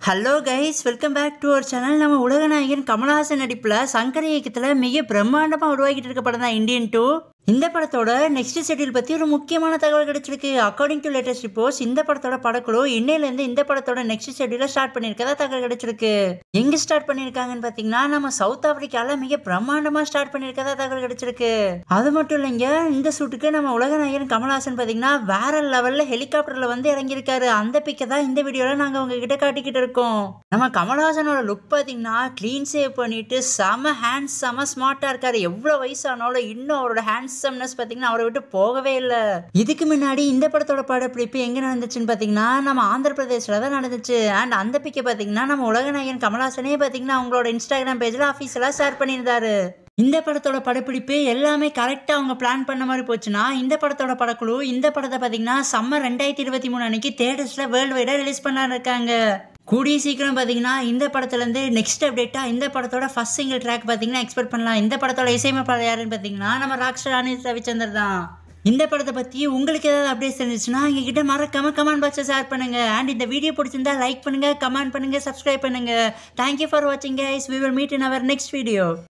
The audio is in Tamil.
hello guys welcome back to our channel நம்ம உலகநாயகன் கமலஹாசன் நடிப்பில் சங்கர் இயக்கத்தில் மிக பிரம்மாண்டமாக உருவாக்கிட்டு இருக்க படம் தான் இந்தியன் டூ இந்த படத்தோட நெக்ஸ்ட் ஷெட்யூல் பற்றி ஒரு முக்கியமான தகவல் கிடைச்சிருக்கு அக்கார்டிங் டு லேட்டஸ்ட் ரிப்போர்ட்ஸ் இந்த படத்தோட படக்குழு இன்னையிலேருந்து இந்த படத்தோட நெக்ஸ்ட் ஷெட்யூலை ஸ்டார்ட் பண்ணியிருக்கதா தகவல் கிடைச்சிருக்கு எங்கே ஸ்டார்ட் பண்ணியிருக்காங்கன்னு பார்த்தீங்கன்னா நம்ம சவுத் ஆப்பிரிக்காவில் மிக பிரம்மாண்டமாக ஸ்டார்ட் பண்ணியிருக்கதா தகவல் கிடைச்சிருக்கு அது மட்டும் இல்லைங்க இந்த ஷூட்டுக்கு நம்ம உலகநாயகன் கமலஹாசன் பார்த்தீங்கன்னா வேற லெவலில் ஹெலிகாப்டரில் வந்து இறங்கியிருக்காரு அந்த பிக்கை தான் இந்த வீடியோவில் நாங்கள் உங்ககிட்ட காட்டிக்கிட்டு இருக்கோம் நம்ம கமலஹாசனோட லுக் பார்த்தீங்கன்னா க்ளீன் சேவ் பண்ணிட்டு செம ஹேண்ட்ஸ் செம ஸ்மார்ட்டாக இருக்காரு எவ்வளோ வயசானாலும் இன்னும் அவரோட ஹேண்ட்ஸம்னஸ் பார்த்தீங்கன்னா அவரை விட்டு போகவே இல்லை இதுக்கு முன்னாடி இந்த படத்தோட படப்பிடிப்பு எங்கே நடந்துச்சுன்னு பார்த்தீங்கன்னா நம்ம ஆந்திர பிரதேசில் தான் நடந்துச்சு அண்ட் அந்த பிக்கை பார்த்தீங்கன்னா நம்ம உலகநாயகன் கமலஹாசனே பார்த்தீங்கன்னா அவங்களோட இன்ஸ்டாகிராம் பேஜில் அஃபீஷியலாக ஷேர் பண்ணியிருந்தாரு இந்த படத்தோட படப்பிடிப்பு எல்லாமே கரெக்டாக அவங்க பிளான் பண்ண மாதிரி போச்சுன்னா இந்த படத்தோட படக்குழு இந்த படத்தை பார்த்தீங்கன்னா சம்மர் ரெண்டாயிரத்தி இருபத்தி மூணு அன்னைக்கு தேட்டர்ஸில் வேர்ல்டு வைடாக ரிலீஸ் பண்ண இருக்காங்க கூடிய சீக்கிரம் பார்த்தீங்கன்னா இந்த படத்துலேருந்து நெக்ஸ்ட் அப்டேட்டாக இந்த படத்தோட ஃபர்ஸ்ட் சிங்கிள் ட்ராக் பார்த்தீங்கன்னா எக்ஸ்பெக்ட் பண்ணலாம் இந்த படத்தோட இசையமைப்பாளர் யாருன்னு பார்த்தீங்கன்னா நம்ம ராக்ஸ்டர் அனில் ரவிச்சந்தர் தான் இந்த படத்தை பற்றி உங்களுக்கு ஏதாவது அப்டேட்ஸ் இருந்துச்சுன்னா எங்ககிட்ட மறக்காம கமெண்ட் பாக்ஸை ஷேர் பண்ணுங்க அண்ட் இந்த வீடியோ பிடிச்சிருந்தா லைக் பண்ணுங்க கமெண்ட் பண்ணுங்க சப்ஸ்கிரைப் பண்ணுங்க தேங்க்யூ ஃபார் வாட்சிங் guys we will meet in our next video